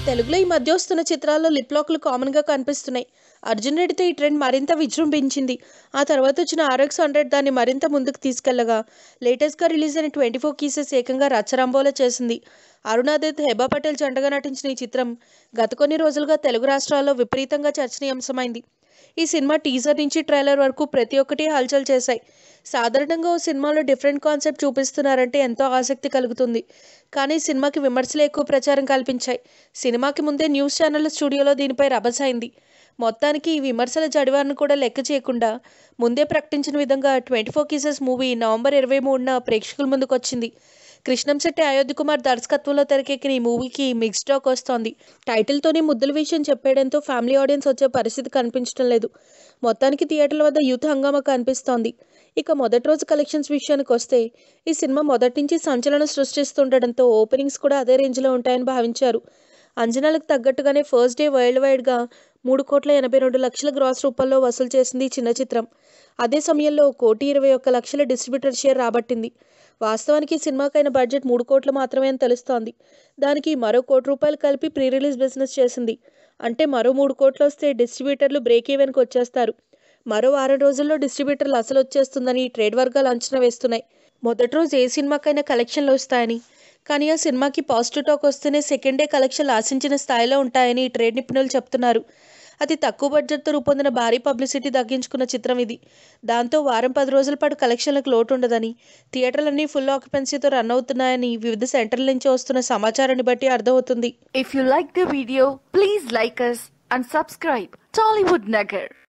తెలుగులో ఈ మధ్య వస్తున్న చిత్రాల్లో లిప్ లాక్లు కామన్గా కనిపిస్తున్నాయి అర్జున్ రెడ్డితో ఈ ట్రెండ్ మరింత విజృంభించింది ఆ తర్వాత వచ్చిన ఆర్ఎక్స్ హండ్రెడ్ దాన్ని మరింత ముందుకు తీసుకెళ్లగా లేటెస్ట్గా రిలీజ్ అయిన ట్వంటీ ఫోర్ కీసెస్ ఏకంగా రచ్చరంబోలా చేసింది అరుణాదిత్ హెబా పటేల్ జంటగా నటించిన ఈ చిత్రం గత కొన్ని రోజులుగా తెలుగు రాష్ట్రాల్లో విపరీతంగా చర్చనీయాంశమైంది ఈ సినిమా టీజర్ నుంచి ట్రైలర్ వరకు ప్రతి ఒక్కటి హల్చల్ చేశాయి సాధారణంగా ఓ సినిమాలో డిఫరెంట్ కాన్సెప్ట్ చూపిస్తున్నారంటే ఎంతో ఆసక్తి కలుగుతుంది కానీ సినిమాకి విమర్శలు ఎక్కువ ప్రచారం కల్పించాయి సినిమాకి ముందే న్యూస్ ఛానళ్ల స్టూడియోలో దీనిపై రభసైంది మొత్తానికి ఈ విమర్శల జడివారిని కూడా లెక్క చేయకుండా ముందే ప్రకటించిన విధంగా twenty four kisses movie November ఇరవై మూడున ప్రేక్షకుల ముందుకు వచ్చింది కృష్ణంశెట్టి అయోధ్య కుమార్ దర్శకత్వంలో తెరకెక్కిన ఈ మూవీకి మిక్స్ టాక్ వస్తోంది టైటిల్తోనే ముద్దుల విషయం చెప్పేయడంతో ఫ్యామిలీ ఆడియన్స్ వచ్చే పరిస్థితి కనిపించడం లేదు మొత్తానికి థియేటర్ల వద్ద యూత్ హంగామా కనిపిస్తోంది ఇక మొదటి రోజు కలెక్షన్స్ విషయానికి వస్తే ఈ సినిమా మొదటి నుంచి సంచలనం సృష్టిస్తుండడంతో ఓపెనింగ్స్ కూడా అదే రేంజ్లో ఉంటాయని భావించారు అంచనాలకు తగ్గట్టుగానే ఫస్ట్ డే వరల్డ్ వైడ్గా మూడు కోట్ల ఎనభై రెండు లక్షల గ్రాస్ రూపంలో వసూలు చేసింది ఈ చిన్న చిత్రం అదే సమయంలో కోటి ఇరవై ఒక్క లక్షల డిస్ట్రిబ్యూటర్ షేర్ రాబట్టింది వాస్తవానికి ఈ సినిమాకైన బడ్జెట్ మూడు కోట్లు మాత్రమే అని తెలుస్తోంది దానికి మరో కోటి రూపాయలు కలిపి ప్రీ రిలీజ్ బిజినెస్ చేసింది అంటే మరో మూడు కోట్లు వస్తే డిస్ట్రిబ్యూటర్లు బ్రేక్ ఈవెన్కి వచ్చేస్తారు మరో వారం రోజుల్లో డిస్ట్రిబ్యూటర్లు అసలు వచ్చేస్తుందని ట్రేడ్ వర్గాలు అంచనా వేస్తున్నాయి మొదటి రోజు ఏ సినిమాకైనా కలెక్షన్లు వస్తాయని కానీ ఆ సినిమాకి పాజిటివ్ టాక్ వస్తేనే సెకండ్ డే కలెక్షన్లు ఆశించిన స్థాయిలో ఉంటాయని ఈ ట్రేడ్ నిపుణులు చెప్తున్నారు అతి తక్కువ బడ్జెట్తో రూపొందిన భారీ పబ్లిసిటీ దగ్గించుకున్న చిత్రం ఇది దాంతో వారం పది రోజుల పాటు కలెక్షన్లకు లోటు ఉండదని థియేటర్లన్నీ ఫుల్ ఆక్యుపెన్సీతో రన్ అవుతున్నాయని వివిధ సెంటర్ల నుంచి వస్తున్న సమాచారాన్ని బట్టి అర్థమవుతుంది If you like the video, please like us and subscribe. Tollywood Nagar.